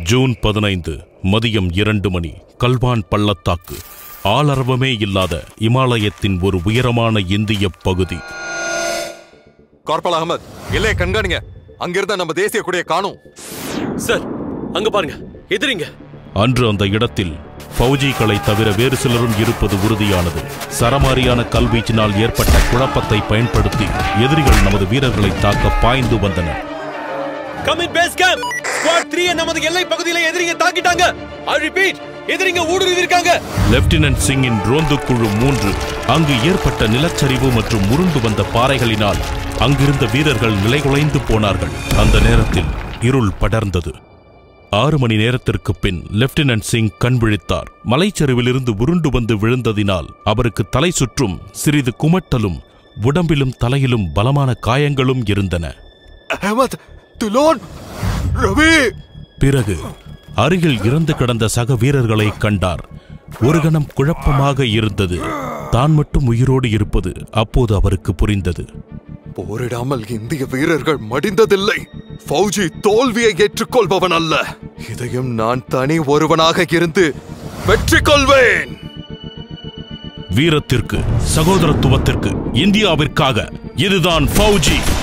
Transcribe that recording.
June பதினைந்து மதியம் இரண்டு மணி கல்வான் பள்ளத்தாக்கு ஆளரவமே இல்லாத இமாலயத்தின் ஒரு உயரமான இந்திய பகுதி கார்பல் அகமது இல்லையே கண்காணிங்க அங்கிருந்த நம்ம தேசிய கொடியை காணும் சார் அங்க பாருங்க எதிரிங்க அன்று அந்த இடத்தில் ஃபௌஜிகளை தவிர வேறு சிலரும் இருப்பது உறுதியானது சரமாரியான கல்வீச்சினால் ஏற்பட்ட குழப்பத்தை பயன்படுத்தி எதிரிகள் நமது வீரர்களை தாக்க பாய்ந்து வந்தனர் கமிங் பேஸ் கேம்ப் ஸ்குவாட் 3 நமது எல்லை பகுதியில எதிரிங்க தாக்கிட்டாங்க ஐ ரிப்பீட் எதிரிங்க ஊடுருவி இருக்காங்க லெப்டினன்ட் சிங்கின் ரோந்து குழு மூன்று அங்கு ஏற்பட்ட நிலச்சரிவு மற்றும் உருண்டு வந்த பாறைகளினால் அங்கிருந்த வீரர்கள் நிலைகுலைந்து போனார்கள் அந்த நேரத்தில் இருள் படர்ந்தது ஆறு மணி நேரத்திற்கு பின் லெப்டினன்ட் சிங் கண் விழித்தார் மலைச்சரிவிலிருந்து உருண்டு வந்து விழுந்ததினால் அவருக்கு தலை சுற்றும் சிறிது குமட்டலும் உடம்பிலும் தலையிலும் பலமான காயங்களும் இருந்தன அஹமத் துலோன் ரவி பிறகு அருகில் இறந்து கிடந்த சக வீரர்களை கண்டார் ஒரு கணம் குழப்பமாக இருந்தது தான் மட்டும் உயிரோடு இருப்பது அப்போது அவருக்கு புரிந்தது போரிடாமல் இந்திய வீரர்கள் மடிந்ததில்லை ஃபௌஜி தோல்வியை ஏற்றுக்கொள்பவன் அல்ல இதையும் நான் தனி ஒருவனாக இருந்து வெற்றி கொள்வேன் வீரத்திற்கு சகோதரத்துவத்திற்கு இந்தியாவிற்காக இதுதான் ஃபௌஜி